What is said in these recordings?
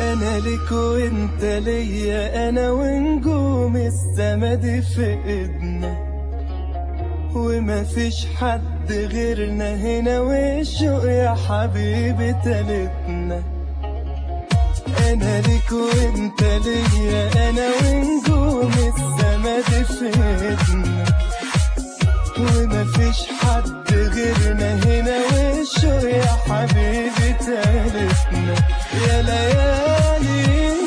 انا لك وانت ليا انا ونجوم السما دي في ايدنا وما فيش حد غيرنا هنا والشوق يا حبيبي تالتنا انا لك وانت ليا انا ونجوم السما دي في ايدنا وما فيش حد غيرنا هنا والشوق يا حبيبي تالتنا يا ليالي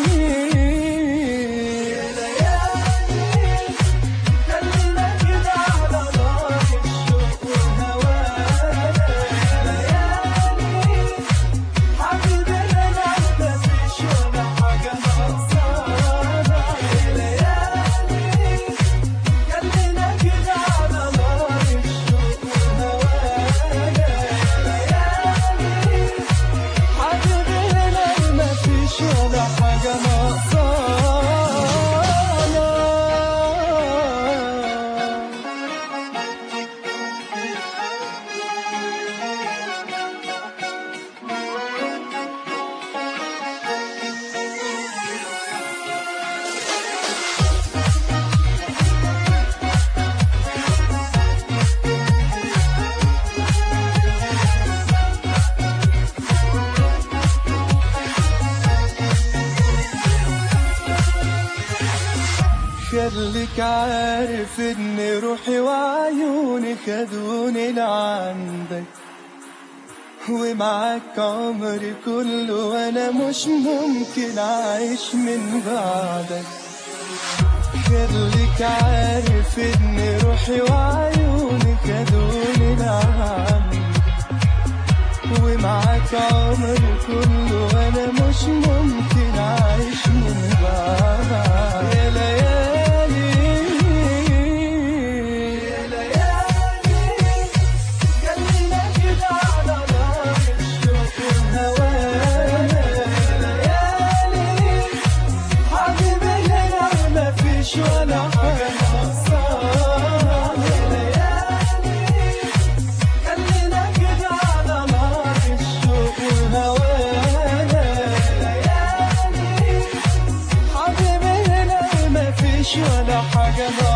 يا ليالي خلينا كده على نار الشوق وهوانا يا ليالي حبيبي انا مفيش ولا حاجه ناقصانا يا ليالي خلينا كده على نار الشوق وهوانا يا ليالي حبيبي انا مفيش ولا حاجه ناقصانا خليك عارف ان روحي وعيوني خدوني لعندك ومعاك عمري كله وانا مش ممكن اعيش من بعدك خليك عارف ان روحي وعيوني خدوني لعندك ومعاك عمري كله وانا مش ممكن اعيش من بعدك يا ليالي يا ليالي خلينا كده على نار الشوق وهوانا يا ليالي حبيبي هنا مفيش ولا حاجه ناقصانا يا ليالي خلينا كده على نار الشوق وهوانا ليالي حبيبي هنا مفيش ولا حاجة